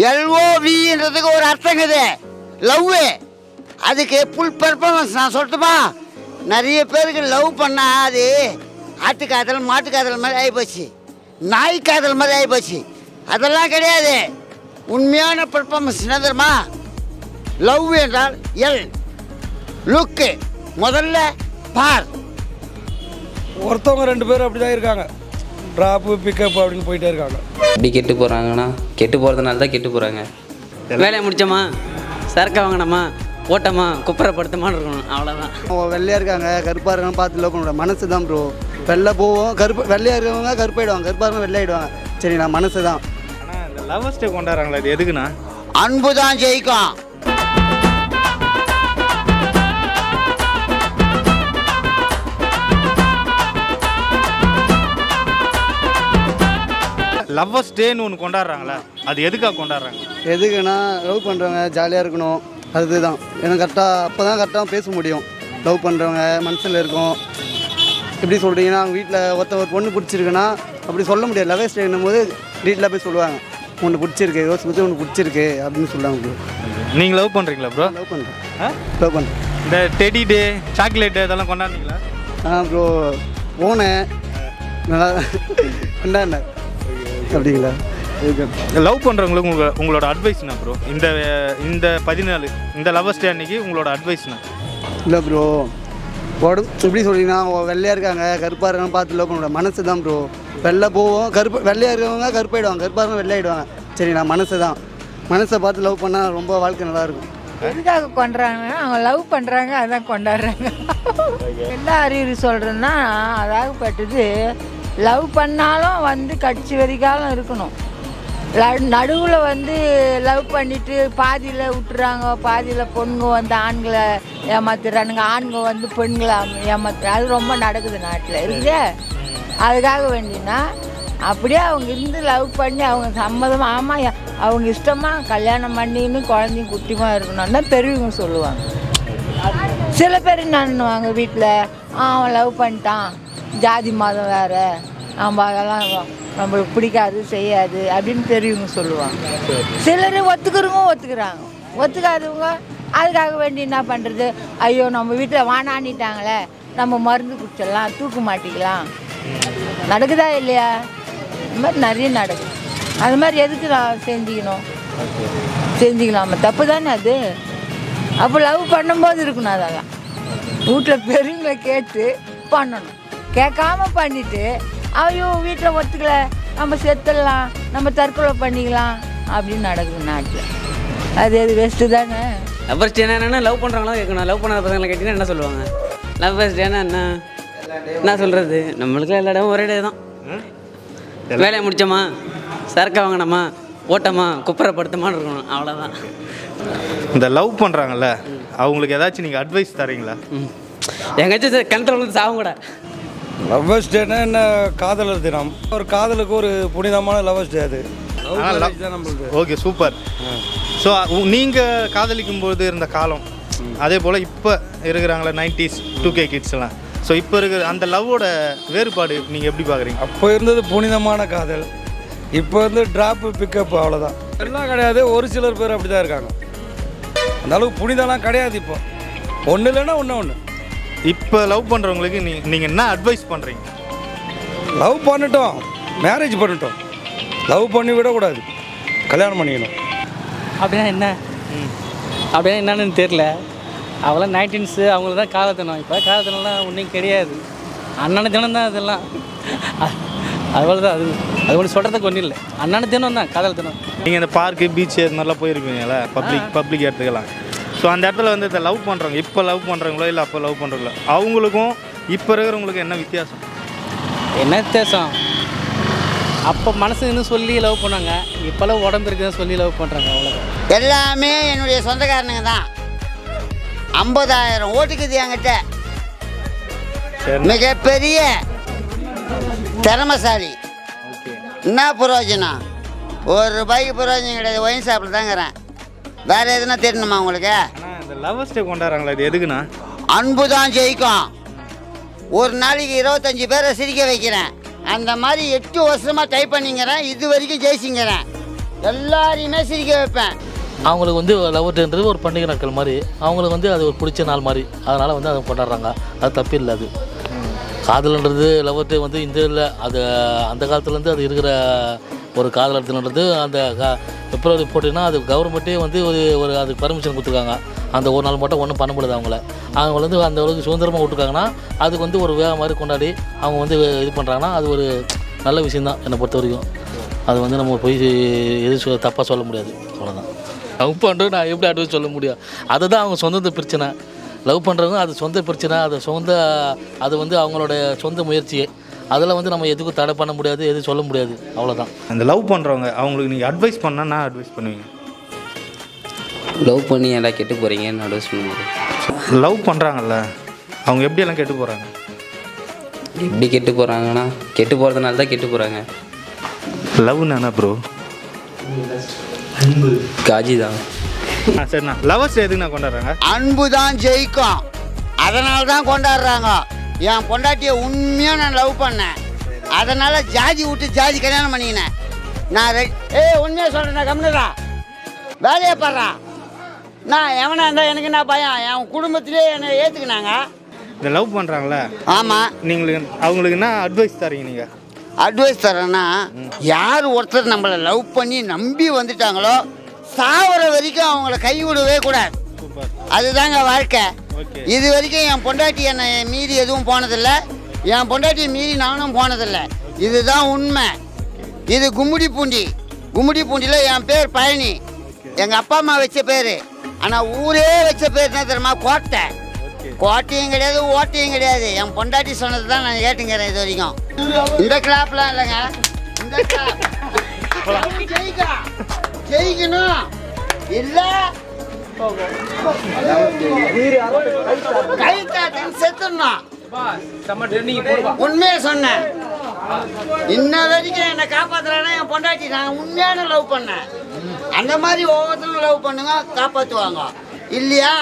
எல்ஓவின்றதுக்கு ஒரு அர்த்தங்குது லவ் அதுக்கு ஃபுல் பெர்ஃபார்மன்ஸ் நான் சொல்லட்டுமா நிறைய பேருக்கு லவ் பண்ணா அது ஆட்டுக்காதல் மாட்டுக்காதல் மாதிரி ஆகிப்போச்சு நாய் காதல் மாதிரி ஆகிப்போச்சு அதெல்லாம் கிடையாது உண்மையான பெர்ஃபார்மன்ஸ் என்ன தெரியுமா லவ் என்றால் எல் லுக்கு முதல்ல பார் ஒருத்தவங்க ரெண்டு பேரும் அப்படி தான் இருக்காங்க ட்ராப்பு பிக்கப் அப்படின்னு போயிட்டே இருக்காங்க எப்படி கெட்டு போகிறாங்கன்னா கெட்டு போகிறதுனால தான் கெட்டு போகிறாங்க வேலையை முடிச்சோமா சரக்கை வாங்கினோமா ஓட்டமா குப்பரைப்படுத்தமான்னு இருக்கணும் அவ்வளோதான் வெள்ளையாக இருக்காங்க கருப்பாக இருக்காங்க பார்த்து லவ் பண்ண மனசு தான் ப்ரோ வெள்ளை போவோம் கருப்பு வெள்ளையாக இருக்கவங்க கருப்பாயிடுவாங்க கருப்பாக இருக்கவங்க வெள்ளையாயிடுவாங்க சரி நான் மனசு தான் ஆனால் இந்த லவர்ஸ் டே கொண்டாடுறாங்களா இது எதுக்குண்ணா அன்பு தான் ஜெயிக்கும் லவ்வர்ஸ் டேன்னு ஒன்று கொண்டாடுறாங்களே அது எதுக்காக கொண்டாடுறாங்க எதுக்குன்னா லவ் பண்ணுறவங்க ஜாலியாக இருக்கணும் அதுதான் ஏன்னா கரெக்டாக அப்போ தான் கரெக்டாக பேச முடியும் லவ் பண்ணுறவங்க மனசில் இருக்கும் எப்படி சொல்கிறீங்கன்னா அவங்க வீட்டில் ஒருத்த ஒரு பொண்ணு பிடிச்சிருக்குன்னா அப்படி சொல்ல முடியாது லவ் ஸ்டேனும் போது வீட்டில் போய் சொல்லுவாங்க ஒன்று பிடிச்சிருக்கு யோசிச்சு பற்றி ஒன்று பிடிச்சிருக்கு அப்படின்னு சொல்லுவாங்க ப்ரோ நீங்கள் லவ் பண்ணுறீங்களா ப்ரோ லவ் பண்ணுறேன் ஆ லவ் பண்ணுறேன் இந்த டெடி டே சாக்லேட் டே இதெல்லாம் கொண்டாடுறீங்களா ஆ ப்ரோ போனேன் நல்லா என்ன அப்படிங்களா ஓகே லவ் பண்ணுறவங்களுக்கு உங்க உங்களோட அட்வைஸ் என்ன ப்ரோ இந்த இந்த பதினாலு இந்த லவ்வர்ஸ் டே அன்னைக்கு உங்களோட அட்வைஸ் என்ன இல்லை ப்ரோ உடம்பு எப்படி சொல்றீங்கன்னா அவங்க வெள்ளையாக இருக்காங்க கருப்பாக இருக்காங்க பார்த்து லவ் பண்ண மனசு தான் ப்ரோ வெள்ளை போவோம் கருப்பு வெள்ளையாக இருக்கவங்க கருப்பாயிடுவாங்க கருப்பாக இருக்கவங்க வெள்ளையாயிடுவாங்க சரி நான் மனசு தான் மனசை பார்த்து லவ் பண்ணால் ரொம்ப வாழ்க்கை நல்லாயிருக்கும் எதுக்காக கொண்டாடுறாங்க அவங்க லவ் பண்ணுறாங்க அதான் கொண்டாடுறாங்க என்ன அறிகுறி சொல்கிறேன்னா அதாகப்பட்டது லவ் பண்ணாலும் வந்து கடைசி வரைக்காலும் இருக்கணும் நடுவில் வந்து லவ் பண்ணிட்டு பாதியில் விட்டுறாங்க பாதியில் பொண்ணுங்க வந்து ஆண்களை ஏமாத்துறானுங்க ஆண்கள் வந்து பெண்களை ஏமாத்துற அது ரொம்ப நடக்குது நாட்டில் இருக்குது அதுக்காக வேண்டினா அப்படியே அவங்க இருந்து லவ் பண்ணி அவங்க சம்மதமாக ஆமாம் அவங்க இஷ்டமாக கல்யாணம் பண்ணின்னு குழந்தையும் குட்டிமா இருக்கணும்னு தான் பெரியவங்க சொல்லுவாங்க சில பேர் என்ன பண்ணுவாங்க வீட்டில் அவன் லவ் பண்ணிட்டான் ஜாதி மதம் வேறு நம்ம அதெல்லாம் நம்மளுக்கு பிடிக்காது செய்யாது அப்படின்னு பெரியவங்க சொல்லுவாங்க சிலர் ஒத்துக்கிறவங்க ஒத்துக்கிறாங்க ஒத்துக்காதவங்க அதுக்காக வேண்டி என்ன பண்ணுறது ஐயோ நம்ம வீட்டில் வானானிட்டாங்களே நம்ம மருந்து குடிச்சிடலாம் தூக்கு மாட்டிக்கலாம் நடக்குதா இல்லையா இந்த மாதிரி நிறைய நடக்குது அது மாதிரி எதுக்கு நான் செஞ்சுக்கணும் செஞ்சுக்கலாமா தப்பு தானே அது அப்போ லவ் பண்ணும்போது இருக்கணும் அதெல்லாம் வீட்டில் பெரியவங்களை கேட்டு பண்ணணும் கேட்காம பண்ணிட்டு ஐயோ வீட்டில் ஒத்துக்கல நம்ம செத்துடலாம் நம்ம தற்கொலை பண்ணிக்கலாம் அப்படின்னு நடக்குது நாட்டில் அது அது வேஸ்ட்டு தானே லவ்வர்ஸ் டேனா என்னன்னா லவ் பண்ணுறாங்களோ கேட்கணும் லவ் பண்ணாத பசங்களை கேட்டிங்கன்னா என்ன சொல்லுவாங்க லவ்வர்ஸ் டேனா என்ன என்ன சொல்கிறது நம்மளுக்கு எல்லா இடமும் ஒரே டே தான் வேலையை முடிச்சோமா சரக்கை வாங்கினோமா ஓட்டமா குப்பரைப்படுத்தமான்னு இருக்கணும் அவ்வளோதான் இந்த லவ் பண்ணுறாங்கல்ல அவங்களுக்கு ஏதாச்சும் நீங்கள் அட்வைஸ் தரீங்களா ம் எங்கேயாச்சும் கிணத்துல வந்து சாவும் கூட லவ்வர்ஸ் டேனா என்ன காதலர் தினம் ஒரு காதலுக்கு ஒரு புனிதமான லவ்வர்ஸ் டே அது Love ஆனா marriage தான் நம்மளுது ஓகே சூப்பர் ஸோ நீங்கள் காதலிக்கும் போது இருந்த காலம் அதே போல் இப்போ இருக்கிறாங்களே நைன்டிஸ் டூ கே கிட்ஸ்லாம் ஸோ இப்போ இருக்கிற அந்த லவ்வோட வேறுபாடு நீங்கள் எப்படி பார்க்குறீங்க அப்போ இருந்தது புனிதமான காதல் இப்போ வந்து ட்ராப்பு பிக்கப் அவ்வளோதான் எல்லாம் கிடையாது ஒரு சிலர் பேர் அப்படி தான் இருக்காங்க அந்த அளவுக்கு புனிதம்லாம் கிடையாது இப்போ ஒன்று இல்லைன்னா ஒன்று ஒன்று இப்போ லவ் பண்ணுறவங்களுக்கு நீ நீங்கள் என்ன அட்வைஸ் பண்ணுறீங்க லவ் பண்ணட்டும் மேரேஜ் பண்ணட்டும் லவ் பண்ணி விடக்கூடாது கல்யாணம் பண்ணிக்கணும் அப்படின்னா என்ன அப்படின்னா என்னன்னு தெரில அவங்களாம் நைன்டீன்ஸு அவங்கள தான் காலத்தனம் இப்போ காலத்தனம்லாம் ஒன்றும் கிடையாது அண்ணன தினம் தான் அதெல்லாம் அதுபோல தான் அது அது ஒன்று சொல்கிறதுக்கு ஒன்றும் இல்லை அண்ணன தினம் தான் காதல் தினம் நீங்கள் இந்த பார்க்கு பீச் இது மாதிரிலாம் போயிருப்பீங்கல்ல பப்ளிக் பப்ளிக் இடத்துக்கெல்லாம் ஸோ அந்த இடத்துல வந்து இந்த லவ் பண்ணுறவங்க இப்போ லவ் பண்ணுறவங்களோ இல்லை அப்போ லவ் பண்ணுறவங்களோ அவங்களுக்கும் இப்போ இருக்கிறவங்களுக்கு என்ன வித்தியாசம் என்ன வித்தியாசம் அப்போ மனசுன்னு சொல்லி லவ் பண்ணாங்க இப்போல்லாம் உடம்பு இருக்குதுன்னு சொல்லி லவ் பண்ணுறாங்க அவ்வளோதான் எல்லாமே என்னுடைய சொந்தக்காரனுங்க தான் ஐம்பதாயிரம் ஓட்டுக்குது என்கிட்ட சரி மிகப்பெரிய திறமசாலி என்ன பிரயோஜனம் ஒரு ரூபாய்க்கு பிரயோஜனம் கிடையாது ஒயின் ஷாப்பில் தாங்கிறேன் வேற எதுனா தெரியணுமா உங்களுக்கு ஆனால் இந்த லவ்வர்ஸ் டே கொண்டாடுறாங்களா இது எதுக்குண்ணா அன்பு தான் ஜெயிக்கும் ஒரு நாளைக்கு இருபத்தஞ்சி பேரை சிரிக்க வைக்கிறேன் அந்த மாதிரி எட்டு வருஷமாக டைப் பண்ணிங்கிறேன் இது வரைக்கும் ஜெயிச்சிங்கிறேன் எல்லாரையுமே சிரிக்க வைப்பேன் அவங்களுக்கு வந்து லவ்ன்றது ஒரு பண்டிகை நாட்கள் மாதிரி அவங்களுக்கு வந்து அது ஒரு பிடிச்ச நாள் மாதிரி அதனால் வந்து அதை கொண்டாடுறாங்க அது தப்பு இல்லை அது காதல்ன்றது லவ்ட்டு வந்து இந்த இல்லை அது அந்த காலத்துலேருந்து அது இருக்கிற ஒரு காதலத்துன்றது அந்த கா- பிப்ரவரி போட்டினா அது கவர்மெண்ட்டே வந்து ஒரு ஒரு அதுக்கு பர்மிஷன் கொடுத்துருக்காங்க அந்த ஒரு நாள் மட்டும் ஒன்றும் பண்ண முடியாது அவங்கள அவங்க வந்து அந்த அளவுக்கு சுதந்திரமாக விட்டுருக்காங்கன்னா அதுக்கு வந்து ஒரு வேலை மாதிரி கொண்டாடி அவங்க வந்து இது பண்ணுறாங்கன்னா அது ஒரு நல்ல விஷயந்தான் என்னை பொறுத்த வரைக்கும் அது வந்து நம்ம போய் எது சொ தப்பாக சொல்ல முடியாது அவ்வளோதான் லவ் பண்ணுறது நான் எப்படி அட்வைஸ் சொல்ல முடியும் அதுதான் அவங்க சொந்த பிரச்சனை லவ் பண்ணுறவங்க அது சொந்த பிரச்சனை அது சொந்த அது வந்து அவங்களோட சொந்த முயற்சியே அதில் வந்து நம்ம எதுக்கும் தடை பண்ண முடியாது எதுவும் சொல்ல முடியாது அவ்வளோதான் அந்த லவ் பண்ணுறவங்க அவங்களுக்கு நீங்கள் அட்வைஸ் பண்ணால் நான் அட்வைஸ் பண்ணுவீங்க லவ் பண்ணி ஏன்டா கெட்டு போகிறீங்கன்னு அட்வைஸ் பண்ணுவாங்க லவ் பண்ணுறாங்கல்ல அவங்க எப்படியெல்லாம் கெட்டு போகிறாங்க எப்படி கெட்டு போகிறாங்கன்னா கெட்டு போகிறதுனால தான் கெட்டு போகிறாங்க லவ்னு என்ன ப்ரோ காஜி தான் ஆ சரிண்ணா லவர்ஸ் எதுக்கு நான் கொண்டாடுறாங்க அன்பு தான் ஜெயிக்கும் அதனால தான் கொண்டாடுறாங்க என் பொண்டாட்டியை உண்மையாக நான் லவ் பண்ணேன் அதனால் ஜாதி விட்டு ஜாதி கல்யாணம் பண்ணிக்கினேன் நான் ரெ ஏய் உண்மையாக சொல்கிறேன் கம்னுடா வேலையை பாடுறா நான் எவனா இருந்தால் எனக்கு என்ன பயம் என் குடும்பத்திலே என்னை ஏற்றுக்கினாங்க இந்த லவ் பண்ணுறாங்களே ஆமாம் நீங்களுக்கு அவங்களுக்கு என்ன அட்வைஸ் தரீங்க நீங்கள் அட்வைஸ் தரேன்னா யார் ஒருத்தர் நம்மளை லவ் பண்ணி நம்பி வந்துட்டாங்களோ சாவர வரைக்கும் அவங்கள கைவிடவே கூடாது அதுதாங்க வாழ்க்கை ஓகே இது வரைக்கும் என் பொண்டாட்டி என்னை மீறி எதுவும் போனதில்லை என் பொண்டாட்டியை மீறி நானும் போனதில்லை இதுதான் உண்மை இது கும்முடி பூண்டி கும்முடி பூண்டியில் என் பேர் பழனி எங்கள் அப்பா அம்மா வச்ச பேர் ஆனால் ஊரே வச்ச பேர் என்ன தெரியுமா கோட்டை கோட்டையும் கிடையாது ஓட்டையும் கிடையாது என் பொண்டாட்டி சொன்னது தான் நான் கேட்டுங்கிறேன் இது வரைக்கும் இந்த கிளாப்லாம் இல்லைங்க இந்த கிளாப் ஜெயிக்கணும் ஜெயிக்கணும் இல்லை கை காட்டுன்னு செத்துடணும் உண்மையை சொன்னேன் இன்ன வரைக்கும் என்னை காப்பாத்துறானா என் பொண்டாட்டி நான் உண்மையான லவ் பண்ணேன் அந்த மாதிரி ஒவ்வொருத்தரும் லவ் பண்ணுங்க காப்பாற்றுவாங்க இல்லையா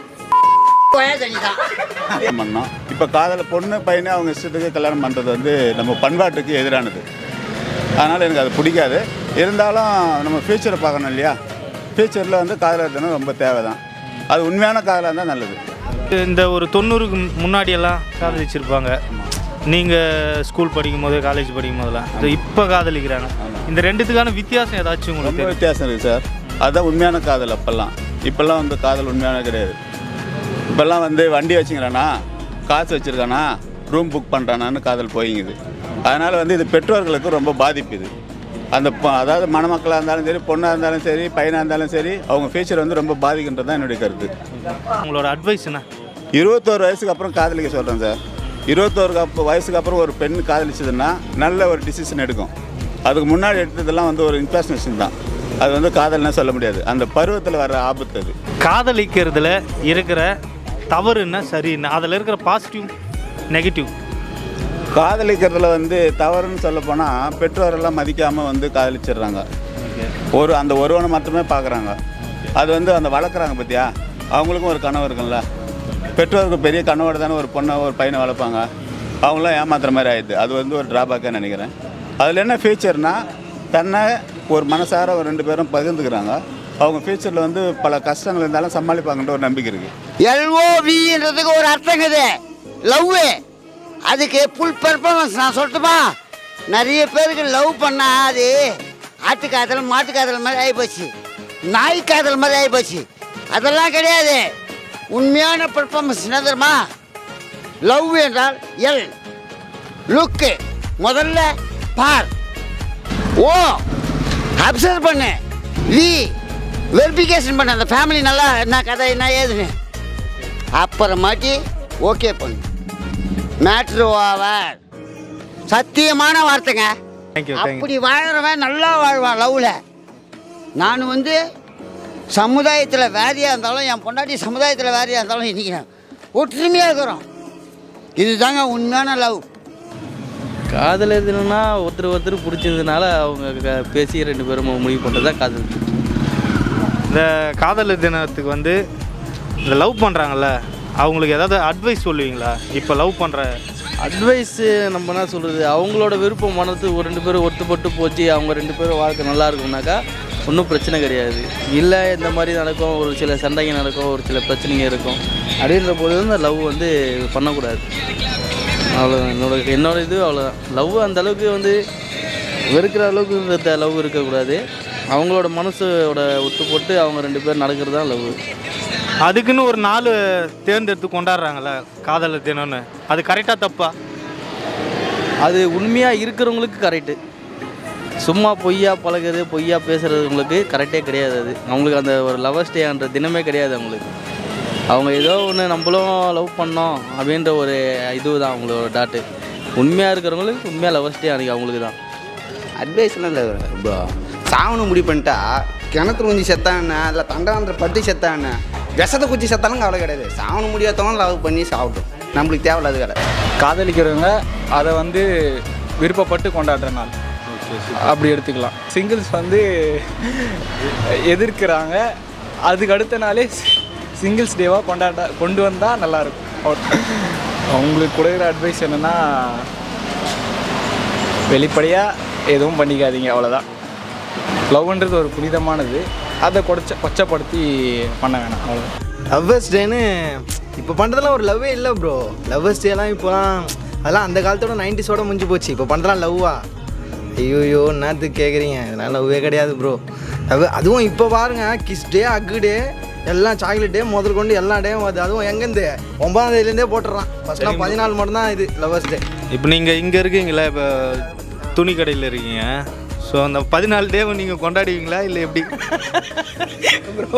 தண்ணி தான் பண்ணோம் இப்போ காதல பொண்ணு பையனை அவங்க இஷ்டத்துக்கு கல்யாணம் பண்ணுறது வந்து நம்ம பண்பாட்டுக்கு எதிரானது அதனால் எனக்கு அது பிடிக்காது இருந்தாலும் நம்ம ஃப்யூச்சரை பார்க்கணும் இல்லையா ஃப்யூச்சரில் வந்து காதலர் தினம் ரொம்ப தேவை தான் அது உண்மையான காதலாக இருந்தால் நல்லது இந்த ஒரு தொண்ணூறுக்கு முன்னாடி எல்லாம் காதலிச்சிருப்பாங்க நீங்கள் ஸ்கூல் படிக்கும் போது காலேஜ் படிக்கும் போதெல்லாம் இது இப்போ காதலிக்கிறாங்க இந்த ரெண்டுத்துக்கான வித்தியாசம் ஏதாச்சும் உங்களுக்கு ரொம்ப தெரியும்? வித்தியாசம் இருக்குது சார் அதுதான் உண்மையான காதல் அப்போல்லாம் இப்போல்லாம் வந்து காதல் உண்மையான கிடையாது இப்போல்லாம் வந்து வண்டி வச்சுக்கிறானா காசு வச்சுருக்கானா ரூம் புக் பண்ணுறானான்னு காதல் போயிங்குது அதனால் வந்து இது பெற்றோர்களுக்கு ரொம்ப பாதிப்பு இது அந்த பொ- அதாவது மணமக்களாக இருந்தாலும் சரி பொண்ணாக இருந்தாலும் சரி பையனாக இருந்தாலும் சரி அவங்க ஃபியூச்சர் வந்து ரொம்ப பாதிக்கின்றது தான் என்னுடைய கருத்து உங்களோட அட்வைஸ் என்ன இருபத்தோரு வயசுக்கு அப்புறம் காதலிக்க சொல்கிறேன் சார் இருபத்தோரு அப்பு வயசுக்கு அப்புறம் ஒரு பெண் காதலிச்சதுன்னா நல்ல ஒரு டிசிஷன் எடுக்கும் அதுக்கு முன்னாடி எடுத்ததெல்லாம் வந்து ஒரு இன்ஃபர்மேஷன் தான் அது வந்து காதல்னா சொல்ல முடியாது அந்த பருவத்தில் வர ஆபத்து அது காதலிக்கிறதுல இருக்கிற தவறு என்ன சரி என்ன அதில் இருக்கிற பாசிட்டிவ் நெகட்டிவ் காதலிக்கிறதுல வந்து தவறுன்னு சொல்ல போனால் பெற்றோரெல்லாம் மதிக்காமல் வந்து காதலிச்சிடுறாங்க ஒரு அந்த ஒருவனை மட்டுமே பார்க்குறாங்க அது வந்து அந்த வளர்க்குறாங்க பார்த்தியா அவங்களுக்கும் ஒரு கனவு இருக்கும்ல பெற்றோருக்கு பெரிய கனவோட தானே ஒரு பொண்ணை ஒரு பையனை வளர்ப்பாங்க அவங்களாம் ஏமாத்துற மாதிரி ஆயிடுது அது வந்து ஒரு ட்ராபேக்காக நினைக்கிறேன் அதில் என்ன ஃபியூச்சர்னா தன்னை ஒரு மனசார ஒரு ரெண்டு பேரும் பகிர்ந்துக்கிறாங்க அவங்க ஃபியூச்சரில் வந்து பல கஷ்டங்கள் இருந்தாலும் சமாளிப்பாங்கன்ற ஒரு நம்பிக்கை இருக்குது எல்ஓவின்றதுக்கு ஒரு அர்த்தங்குது லவ் அதுக்கு ஃபுல் பெர்ஃபார்மன்ஸ் நான் சொல்லட்டுமா நிறைய பேருக்கு லவ் பண்ணா அது ஆட்டுக்காதல் மாட்டுக்காதல் மாதிரி ஆகிப்போச்சு நாய் காதல் மாதிரி ஆகிப்போச்சு அதெல்லாம் கிடையாது உண்மையான பெர்ஃபார்மன்ஸ் என்ன தெரியுமா லவ் என்றால் எல் லுக்கு முதல்ல பார் ஓ அப்சர்வ் பண்ணு வி வெரிஃபிகேஷன் பண்ண அந்த ஃபேமிலி நல்லா என்ன கதை என்ன ஏதுன்னு அப்புறமாட்டி ஓகே பண்ணு மேட்ரு ஓவர் சத்தியமான வார்த்தைங்க தேங்க்யூ தேங்க்யூ அப்படி வாழ்கிறவன் நல்லா வாழ்வான் லவ்வில் நான் வந்து சமுதாயத்தில் வேறையாக இருந்தாலும் என் பொண்டாட்டி சமுதாயத்தில் வேறையாக இருந்தாலும் இன்றைக்கி நான் ஒற்றுமையாக இருக்கிறோம் இதுதாங்க உண்மையான லவ் காதல் எதுனா ஒருத்தர் ஒருத்தர் பிடிச்சதுனால அவங்க க- பேசி ரெண்டு பேரும் முடிவு பண்ணுறது தான் காதல் இந்த காதலர் தினத்துக்கு வந்து இந்த லவ் பண்ணுறாங்கல்ல அவங்களுக்கு ஏதாவது அட்வைஸ் சொல்லுவீங்களா இப்போ லவ் பண்ணுற அட்வைஸு நம்ம என்ன சொல்கிறது அவங்களோட விருப்பம் மனது ஒரு ரெண்டு பேரும் ஒத்துப்பட்டு போச்சு அவங்க ரெண்டு பேரும் வாழ்க்கை நல்லா இருக்கும்னாக்கா ஒன்றும் பிரச்சனை கிடையாது இல்லை இந்த மாதிரி நடக்கும் ஒரு சில சண்டைங்க நடக்கும் ஒரு சில பிரச்சனைங்க இருக்கும் அப்படின்ற போது அந்த லவ் வந்து பண்ணக்கூடாது அவ்வளோதான் என்னோட என்னோட இது அவ்வளோதான் லவ் அந்த அளவுக்கு வந்து வெறுக்கிற அளவுக்கு இந்த லவ் இருக்கக்கூடாது அவங்களோட மனசோட ஒத்து போட்டு அவங்க ரெண்டு பேர் நடக்கிறது தான் லவ் அதுக்குன்னு ஒரு நாள் தேர்ந்தெடுத்து கொண்டாடுறாங்கல்ல காதலர் தினம்னு அது கரெக்டாக தப்பா அது உண்மையாக இருக்கிறவங்களுக்கு கரெக்டு சும்மா பொய்யா பழகுறது பொய்யா பேசுகிறவங்களுக்கு கரெக்டே கிடையாது அது அவங்களுக்கு அந்த ஒரு லவர்ஸ் டேன்ற தினமே கிடையாது அவங்களுக்கு அவங்க ஏதோ ஒன்று நம்மளும் லவ் பண்ணோம் அப்படின்ற ஒரு இது தான் அவங்களோட டாட்டு உண்மையாக இருக்கிறவங்களுக்கு உண்மையாக லவர்ஸ் டே அன்றைக்கி அவங்களுக்கு தான் அட்வைஸ்லாம் இல்லை ப்ரோ சாவணும் முடிவு பண்ணிட்டா கிணத்துல குஞ்சு செத்தான இல்லை தண்டாந்திர பட்டு செத்தான விஷத்தை குச்சி செத்தாலும் கவலை கிடையாது சாவணும் முடியாதவங்க லவ் பண்ணி சாப்பிட்டோம் நம்மளுக்கு தேவையில்லாத வேலை காதலிக்கிறவங்க அதை வந்து விருப்பப்பட்டு கொண்டாடுற நாள் அப்படி எடுத்துக்கலாம் சிங்கிள்ஸ் வந்து எதிர்க்கிறாங்க அதுக்கு அடுத்த நாளே சிங்கிள்ஸ் டேவாக கொண்டாட கொண்டு வந்தால் நல்லாயிருக்கும் அவங்களுக்கு கொடுக்குற அட்வைஸ் என்னென்னா வெளிப்படையாக எதுவும் பண்ணிக்காதீங்க அவ்வளோதான் லவ்ன்றது ஒரு புனிதமானது அதை கொச்ச கொச்சப்படுத்தி பண்ண வேணாம் அவ்வளோதான் லவ்வர்ஸ் டேன்னு இப்போ பண்ணுறதுலாம் ஒரு லவ்வே இல்லை ப்ரோ லவ்வர்ஸ் டேலாம் இப்போலாம் அதெல்லாம் அந்த காலத்தோட நைன்டிஸோட முடிஞ்சு போச்சு இப்போ பண்ணுறலாம் லவ்வா ஐயோயோ என்னத்துக்கு கேட்குறீங்க இதெல்லாம் லவ்வே கிடையாது ப்ரோ லவ் அதுவும் இப்போ பாருங்க கிஸ் டே அக்கு டே எல்லாம் சாக்லேட் டே முதல் கொண்டு எல்லா டேவும் வருது அதுவும் எங்கேருந்து ஒன்பதாம் தேதியிலேருந்தே போட்டுடலாம் ஃபஸ்ட்லாம் பதினாலு மட்டும்தான் இது லவ்வர்ஸ் டே இப்போ நீங்கள் இங்கே இருக்கீங்களா இப்போ துணி கடையில் இருக்கீங்க ஸோ அந்த பதினாலு டேவை நீங்கள் கொண்டாடுவீங்களா இல்லை எப்படி ப்ரோ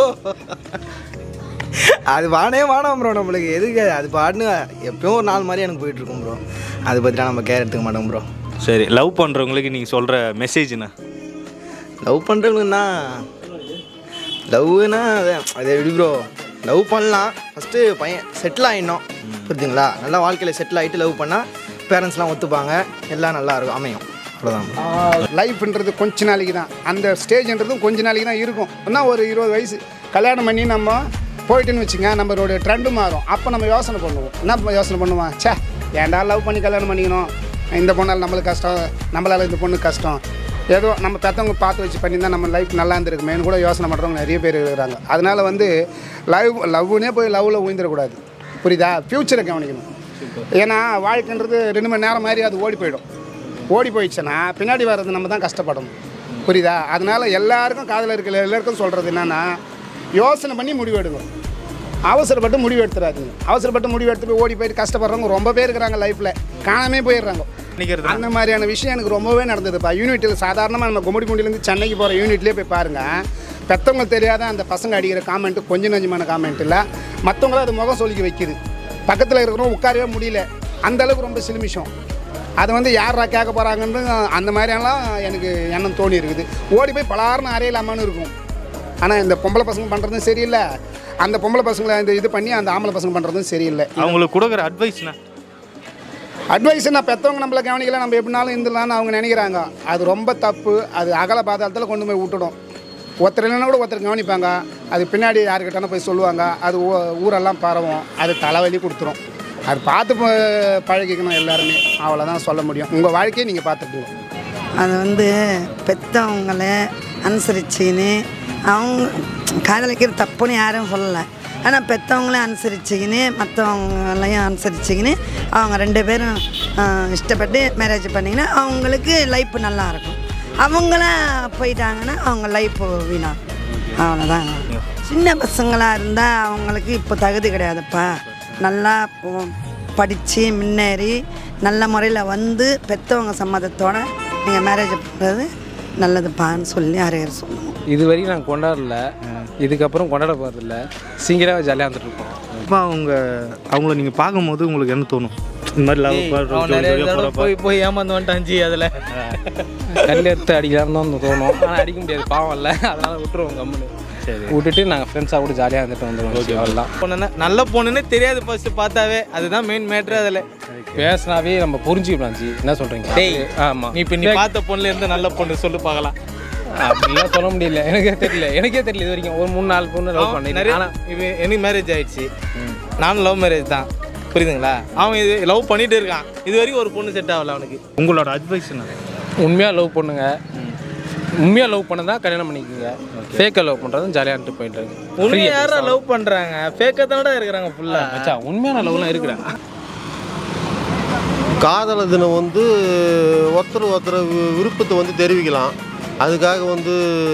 அது வானே வானம் ப்ரோ நம்மளுக்கு எதுக்கு அது பாட்டுன்னு எப்பயும் ஒரு நாள் மாதிரி எனக்கு போயிட்டு இருக்கும் ப்ரோ அதை பற்றிலாம் நம்ம கேர் எடுத்துக்க மாட்டோம் ப்ரோ சரி லவ் பண்ணுறவங்களுக்கு நீங்கள் சொல்கிற மெசேஜ்னா லவ் பண்ணுறவங்கன்னா லவ்னா அது எப்படி ப்ரோ லவ் பண்ணலாம் ஃபஸ்ட்டு பையன் செட்டில் ஆகிடணும் புரியுதுங்களா நல்லா வாழ்க்கையில் செட்டில் ஆகிட்டு லவ் பண்ணால் பேரண்ட்ஸ்லாம் ஒத்துப்பாங்க எல்லாம் நல்லா இருக்கும் அமையும் அவ்வளோதான் லைஃப்ன்றது கொஞ்ச நாளைக்கு தான் அந்த ஸ்டேஜ்ன்றதும் கொஞ்ச நாளைக்கு தான் இருக்கும் இன்னும் ஒரு இருபது வயசு கல்யாணம் பண்ணி நம்ம போயிட்டுன்னு வச்சுங்க நம்மளோட ட்ரெண்டு மாறும் அப்போ நம்ம யோசனை பண்ணுவோம் என்ன யோசனை பண்ணுவோம் ச்சே ஏன்டா லவ் பண்ணி கல்யாணம் பண்ணிக்கணும் இந்த பொண்ணால் நம்மளுக்கு கஷ்டம் நம்மளால் இந்த பொண்ணுக்கு கஷ்டம் ஏதோ நம்ம பெற்றவங்க பார்த்து வச்சு பண்ணியிருந்தா நம்ம லைஃப் நல்லா இருந்திருக்குமேனு கூட யோசனை பண்ணுறவங்க நிறைய பேர் இருக்கிறாங்க அதனால் வந்து லவ் லவ்னே போய் லவ்வில் உயிர்ந்துடக்கூடாது புரியுதா ஃப்யூச்சரை கவனிக்கணும் ஏன்னா வாழ்க்கைன்றது ரெண்டு மணி நேரம் மாதிரி அது ஓடி போயிடும் ஓடி போயிடுச்சுன்னா பின்னாடி வர்றது நம்ம தான் கஷ்டப்படணும் புரியுதா அதனால் எல்லாருக்கும் காதில் இருக்கிற எல்லாருக்கும் சொல்கிறது என்னென்னா யோசனை பண்ணி முடிவு எடுக்கணும் அவசரப்பட்டு முடிவு எடுத்துடாதீங்க அவசரப்பட்டு முடிவு எடுத்து போய் ஓடி போயிட்டு கஷ்டப்படுறவங்க ரொம்ப பேர் இருக்கிறாங்க லைஃப்பில் காணாமே போயிடுறாங்க அந்த மாதிரியான விஷயம் எனக்கு ரொம்பவே நடந்ததுப்பா யூனிட்டில் சாதாரணமாக நம்ம கும்மிடிப்பூண்டிலேருந்து சென்னைக்கு போகிற யூனிட்லேயே போய் பாருங்கள் பெற்றவங்க தெரியாத அந்த பசங்க அடிக்கிற காமெண்ட்டு கொஞ்சம் நஞ்சமான காமெண்ட் இல்லை மற்றவங்களும் அது முகம் சொல்லிக்க வைக்குது பக்கத்தில் இருக்கிறவங்க உட்காரவே முடியல அந்த அளவுக்கு ரொம்ப சிலுமிஷம் அதை வந்து யாரா கேட்க போகிறாங்கன்னு அந்த மாதிரியெல்லாம் எனக்கு எண்ணம் தோணி இருக்குது ஓடி போய் பலாருன்னு அறையலாமான்னு இருக்கும் ஆனால் இந்த பொம்பளை பசங்க பண்ணுறதும் சரியில்லை அந்த பொம்பளை பசங்களை இந்த இது பண்ணி அந்த ஆம்பளை பசங்க பண்ணுறதும் சரியில்லை அவங்களுக்கு கொடுக்குற அட்வைஸ்னா அட்வைஸ் நான் பெற்றவங்க நம்மளை கவனிக்கல நம்ம எப்படினாலும் இருந்துடலாம்னு அவங்க நினைக்கிறாங்க அது ரொம்ப தப்பு அது அகல பாதாளத்தில் கொண்டு போய் விட்டுடும் ஒருத்தர் இல்லைன்னா கூட ஒருத்தர் கவனிப்பாங்க அது பின்னாடி யாருக்கிட்டனா போய் சொல்லுவாங்க அது ஊ- ஊரெல்லாம் பரவும் அது தலைவலி கொடுத்துரும் அது பார்த்து ப- பழகிக்கணும் எல்லாருமே அவ்வளோதான் சொல்ல முடியும் உங்கள் வாழ்க்கையை நீங்கள் பார்த்துக்குங்க அது வந்து பெற்றவங்கள அனுசரிச்சின்னு அவங்க காதலிக்கிறது தப்புன்னு யாரும் சொல்லலை ஆனால் பெற்றவங்களே அனுசரிச்சிக்கின்னு மற்றவங்களையும் அனுசரிச்சிக்கின்னு அவங்க ரெண்டு பேரும் ஆஹ், இஷ்டப்பட்டு மேரேஜ் பண்ணிங்கன்னா அவங்களுக்கு லைஃப் நல்லா இருக்கும் அவங்கள போயிட்டாங்கன்னா அவங்க லைஃப் வீணாகும் அவ்வளோதான் சின்ன பசங்களாக இருந்தால் அவங்களுக்கு இப்போ தகுதி கிடையாதுப்பா நல்லா படித்து முன்னேறி நல்ல முறையில் வந்து பெற்றவங்க சம்மதத்தோட நீங்கள் மேரேஜ் பண்ணுறது நல்லதுப்பான்னு சொல்லி அரையர் சொல்லுவோம் இது வரைக்கும் நாங்கள் கொண்டாடல இதுக்கப்புறம் கொண்டாட போகிறதில்ல சிங்கிளாக ஜாலியாக வந்துட்டு இருப்போம் அப்போ அவங்க அவங்கள நீங்கள் பார்க்கும்போது உங்களுக்கு என்ன தோணும் இந்த மாதிரி லவ் அவன் நிறைய தடவை போய் போய் ஏமாந்து வந்துட்டான் ஜி அதில் கல் எடுத்து அடிக்கலாம்னு தான் தோணும் ஆனால் அடிக்க முடியாது பாவம் இல்லை அதனால விட்டுருவோம் கம்முன்னு சரி விட்டுட்டு நாங்கள் ஃப்ரெண்ட்ஸாக கூட ஜாலியாக இருந்துட்டு வந்துடுவோம் ஓகே அவ்வளோதான் பொண்ணுன்னா நல்ல பொண்ணுன்னு தெரியாது ஃபர்ஸ்ட் பார்த்தாவே அதுதான் மெயின் மேட்ரு அதில் பேசினாவே நம்ம புரிஞ்சுக்கலாம் ஜி என்ன சொல்கிறீங்க டேய் ஆமாம் நீ இப்போ நீ பார்த்த பொண்ணுல இருந்து நல்ல பொண்ணு சொல்லு பார்க்கலாம் அப்படிலாம் சொல்ல முடியல எனக்கே தெரியல எனக்கே தெரியல இது வரைக்கும் ஒரு மூணு நாலு பொண்ணு லவ் அவன் பண்ணி நிறைய இப்போ எனக்கு மேரேஜ் ஆயிடுச்சு நானும் லவ் மேரேஜ் தான் புரியுதுங்களா அவன் இது லவ் பண்ணிட்டு இருக்கான் இது வரைக்கும் ஒரு பொண்ணு செட் ஆகல அவனுக்கு உங்களோட அட்வைஸ் என்ன உண்மையாக லவ் பண்ணுங்க உண்மையாக லவ் பண்ணதா கல்யாணம் பண்ணிக்கோங்க ஃபேக்காக லவ் பண்ணுறதும் ஜாலியாக இருந்துட்டு போயிட்டு இருக்கு உண்மையா Free-ஆ யாரா பேசலாம். லவ் பண்றாங்க ஃபேக்கத்தோட இருக்கிறாங்க ஃபுல்லா மச்சான் உண்மையான லவ்லாம் இருக்குடா காதலர் தினம் வந்து ஒருத்தர் ஒருத்தர் வி- விருப்பத்தை வந்து தெரிவிக்கலாம் அதுக்காக வந்து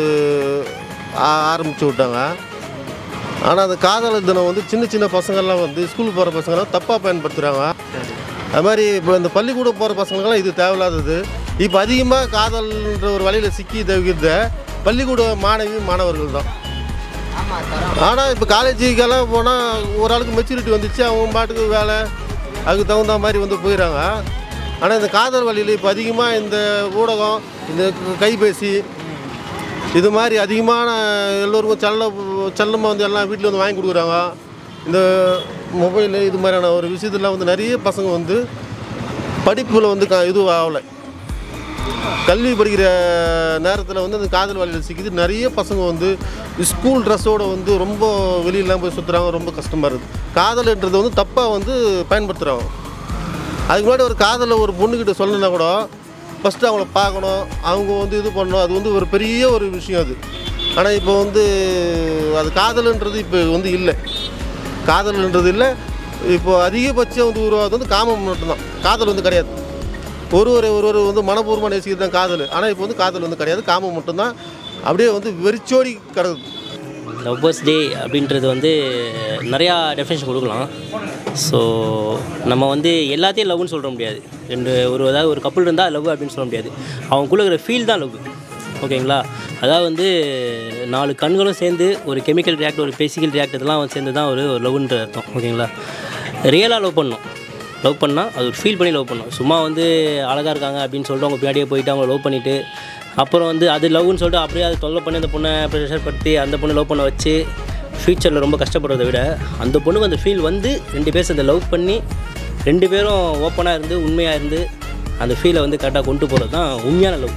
ஆ- ஆரம்பிச்சு விட்டாங்க ஆனால் அந்த காதலர் தினம் வந்து சின்ன சின்ன பசங்கள்லாம் வந்து ஸ்கூல் போகிற பசங்கள்லாம் தப்பாக பயன்படுத்துகிறாங்க அது மாதிரி இப்போ இந்த பள்ளிக்கூடம் போகிற பசங்களுக்கெல்லாம் இது தேவையில்லாதது இப்போ அதிகமாக காதல்ன்ற ஒரு வழியில் சிக்கி தவிர்த்த பள்ளிக்கூட மாணவி மாணவர்கள் தான் ஆனால் இப்போ காலேஜுக்கெல்லாம் போனால் ஒரு ஆளுக்கு மெச்சூரிட்டி வந்துச்சு அவங்க பாட்டுக்கு வேலை அதுக்கு தகுந்த மாதிரி வந்து போயிடறாங்க ஆனால் இந்த காதல் வழியில் இப்போ அதிகமாக இந்த ஊடகம் இந்த கைபேசி இது மாதிரி அதிகமான எல்லோருக்கும் செல்ல செல்லமாக வந்து எல்லாம் வீட்டில் வந்து வாங்கி கொடுக்குறாங்க இந்த மொபைலு இது மாதிரியான ஒரு விஷயத்துல வந்து நிறைய பசங்க வந்து படிப்பில் வந்து க இது ஆகலை கல்வி படிக்கிற நேரத்தில் வந்து அந்த காதல் வலையில் சிக்கிது நிறைய பசங்க வந்து ஸ்கூல் ட்ரெஸ்ஸோடு வந்து ரொம்ப வெளியெல்லாம் போய் சுற்றுறாங்க ரொம்ப கஷ்டமாக இருக்குது காதல்ன்றது வந்து தப்பாக வந்து பயன்படுத்துகிறாங்க அதுக்கு முன்னாடி ஒரு காதலை ஒரு பொண்ணுக்கிட்ட சொல்லணுன்னா கூட ஃபஸ்ட்டு அவங்கள பார்க்கணும் அவங்க வந்து இது பண்ணணும் அது வந்து ஒரு பெரிய ஒரு விஷயம் அது ஆனால் இப்போ வந்து அது காதல்ன்றது இப்போ வந்து இல்லை காதல்ன்றது இல்லை இப்போ அதிகபட்சம் வந்து உருவாகுது வந்து காமம் மட்டும்தான் காதல் வந்து கிடையாது ஒருவர் ஒருவர் வந்து மனப்பூர்வமாக நேசிக்கிறது தான் காதல் ஆனால் இப்போ வந்து காதல் வந்து கிடையாது காமம் மட்டும்தான் அப்படியே வந்து வெறிச்சோடி கிடக்குது லவ்வர்ஸ் டே அப்படின்றது வந்து நிறையா டெஃபினேஷன் கொடுக்கலாம் ஸோ நம்ம வந்து எல்லாத்தையும் லவ்னு சொல்ல முடியாது ரெண்டு ஒரு அதாவது ஒரு கப்பல் இருந்தால் லவ் அப்படின்னு சொல்ல முடியாது அவங்களுக்குள்ள இருக்கிற ஃபீல் தான் லவ் ஓகேங்களா அதாவது வந்து நாலு கண்களும் சேர்ந்து ஒரு கெமிக்கல் ரியாக்ட் ஒரு பிசிக்கல் ரியாக்ட் இதெல்லாம் சேர்ந்து தான் ஒரு ஒரு லவ்ன்ற அர்த்தம் ஓகேங்களா ரியலாக லவ் பண்ணணும் லவ் பண்ணால் அது ஒரு ஃபீல் பண்ணி லவ் பண்ணணும் சும்மா வந்து அழகாக இருக்காங்க அப்படின்னு சொல்லிட்டு அவங்க பின்னாடியே போயிட்டு அவங்க லவ் பண்ணிவிட்டு அப்புறம் வந்து அது லவ்னு சொல்லிட்டு அப்படியே அது தொல்லை பண்ணி அந்த பொண்ணை ப்ரெஷர் படுத்தி அந்த பொண்ணை லவ் பண்ண வச்சு ஃப்யூச்சரில் ரொம்ப கஷ்டப்படுறதை விட அந்த பொண்ணுக்கு அந்த ஃபீல் வந்து ரெண்டு பேர் சேர்ந்து லவ் பண்ணி ரெண்டு பேரும் ஓப்பனாக இருந்து உண்மையாக இருந்து அந்த ஃபீலை வந்து கரெக்டாக கொண்டு போகிறது தான் உண்மையான லவ்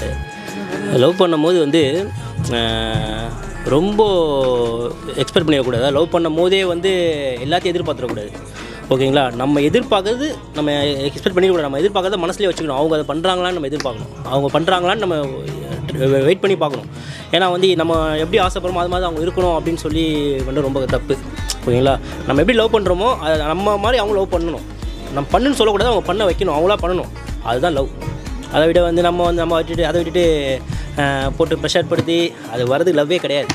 லவ் பண்ணும்போது வந்து அஹ், ரொம்ப எக்ஸ்பெக்ட் பண்ணிடக்கூடாது லவ் பண்ணும் போதே வந்து எல்லாத்தையும் எதிர்பார்த்துடக்கூடாது ஓகேங்களா நம்ம எதிர்பார்க்கறது நம்ம எக்ஸ்பெக்ட் பண்ணிடக்கூடாது நம்ம எதிர்பார்க்கறத மனசுலேயே வச்சுக்கணும் அவங்க அதை பண்ணுறாங்களான்னு நம்ம எதிர்பார்க்கணும் அவங்க பண்ணுறாங்களான்னு நம்ம வெயிட் பண்ணி பார்க்கணும் ஏன்னா வந்து நம்ம எப்படி ஆசைப்படுறோமோ அது மாதிரி அவங்க இருக்கணும் அப்படின்னு சொல்லி வந்து ரொம்ப தப்பு ஓகேங்களா நம்ம எப்படி லவ் பண்ணுறோமோ அதை நம்ம மாதிரி அவங்க லவ் பண்ணணும் நம்ம பண்ணுன்னு சொல்லக்கூடாது அவங்க பண்ண வைக்கணும் அவங்களா பண்ணணும் அதுதான் லவ் அதை விட வந்து நம்ம வந்து நம்ம விட்டுட்டு அதை விட்டுட்டு அஹ், போட்டு ப்ரெஷர் படுத்தி அது வர்றது லவ்வே கிடையாது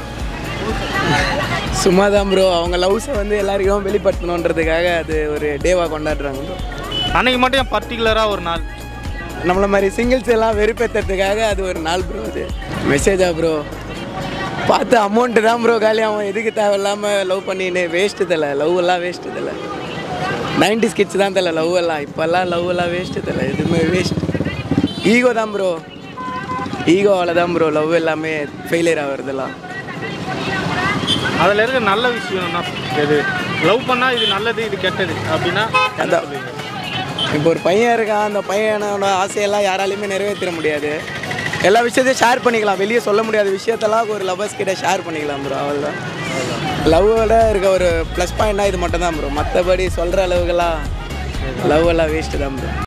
சும்மா தான் ப்ரோ அவங்க லவ்ஸை வந்து எல்லாருக்கும் வெளிப்படுத்தணுன்றதுக்காக அது ஒரு டேவாக கொண்டாடுறாங்க ப்ரோ அன்னைக்கு மட்டும் பர்டிகுலராக ஒரு நாள் நம்மள மாதிரி சிங்கிள்ஸ் எல்லாம் வெறுப்பேற்றுறதுக்காக அது ஒரு நாள் ப்ரோ அது மெசேஜா ப்ரோ பார்த்து அமௌண்ட்டு தான் ப்ரோ காலியாகும் எதுக்கு தேவையில்லாமல் லவ் பண்ணின்னு வேஸ்ட்டு தலை லவ் எல்லாம் வேஸ்ட்டு தலை நைன்டி ஸ்கிட்ஸ் தான் தலை லவ் எல்லாம் இப்போல்லாம் லவ் எல்லாம் வேஸ்ட்டு தலை எதுவுமே வேஸ்ட் ஈகோ தான் ப்ரோ ஈகோவால் தான் ப்ரோ லவ் எல்லாமே ஃபெயிலியர் ஆகுறதெல்லாம் அதில் இருக்க நல்ல விஷயம்னா எது லவ் பண்ணால் இது நல்லது இது கெட்டது அப்படின்னா என்ன சொல்லுவீங்க? இப்போ ஒரு பையன் இருக்கான் அந்த பையனோட ஆசையெல்லாம் யாராலையுமே நிறைவேற்ற முடியாது எல்லா விஷயத்தையும் ஷேர் பண்ணிக்கலாம் வெளியே சொல்ல முடியாத விஷயத்தெல்லாம் ஒரு லவ்வர்ஸ் கிட்ட ஷேர் பண்ணிக்கலாம் ப்ரோ அவ்வளோதான் லவ்வோட இருக்க ஒரு ப்ளஸ் பாயிண்ட்னா இது மட்டும் தான் ப்ரோ மற்றபடி சொல்கிற அளவுக்கெல்லாம் லவ் எல்லாம் வேஸ்ட்டு தான் ப்ரோ